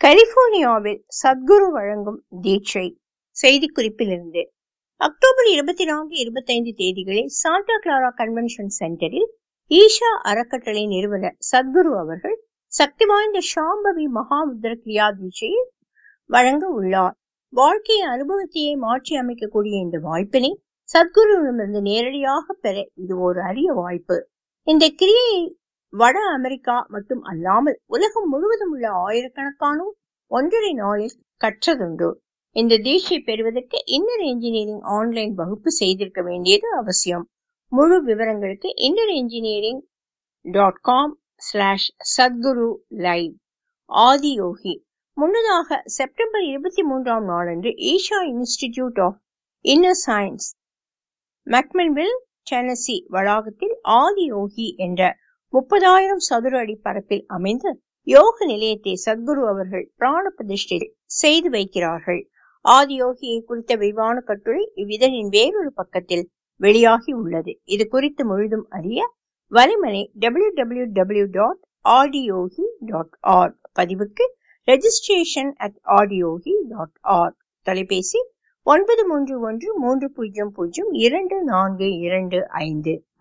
கலிபோர்னியாவில் சத்குரு வழங்கும் தீட்சை செய்திக்குறிப்பிலிருந்து அக்டோபர் இருபத்தி நான்கு இருபத்தைந்து தேதிகளில் சாண்டா கிளாரா கன்வென்ஷன் சென்டரில் ஈஷா அறக்கட்டளை நிறுவனர் சத்குரு அவர்கள் சக்தி வாய்ந்த ஷாம்பவி மகாமுத்ர கிரியா தீட்சையை வழங்க உள்ளார் வாழ்க்கை அனுபவத்தையே மாற்றி அமைக்கக்கூடிய இந்த வாய்ப்பினை சத்குருவிடமிருந்து நேரடியாக பெற இது ஒரு அரிய வாய்ப்பு இந்த கிரியையை வட அமெரிக்கா மட்டும் அல்லாமல் உலகம் முழுவதும் உள்ள ஆயிரக்கணக்கானோர் ஒன்றரை நாளில் கற்றதுண்டு இந்த தீட்சை பெறுவதற்கு இன்னர் இன்ஜினியரிங் ஆன்லைன் வகுப்பு செய்திருக்க வேண்டியது அவசியம் முழு விவரங்களுக்கு inner engineering dot com slash Sadhguru live Adiyogi முன்னதாக செப்டம்பர் இருபத்தி மூன்றாம் நாளன்று Isha Institute of Inner Science McMinnville Tennessee வளாகத்தில் ஆதியோகி என்ற முப்பதாயிரம் சதுர அடி பரப்பில் அமைந்த யோக நிலையத்தை சத்குரு அவர்கள் பிராண பிரதிஷ்டை செய்து வைக்கிறார்கள் ஆதியோகியை குறித்த விரிவான கட்டுரை இவ்விதழின் வேறொரு பக்கத்தில் வெளியாகி உள்ளது இது குறித்து முழுதும் அறிய வலைமனை W W W dot Adiyogi dot org பதிவுக்கு registration at Adiyogi dot org தொலைபேசி ஒன்பது மூன்று ஒன்று மூன்று பூஜ்ஜியம் பூஜ்ஜியம் இரண்டு நான்கு இரண்டு ஐந்து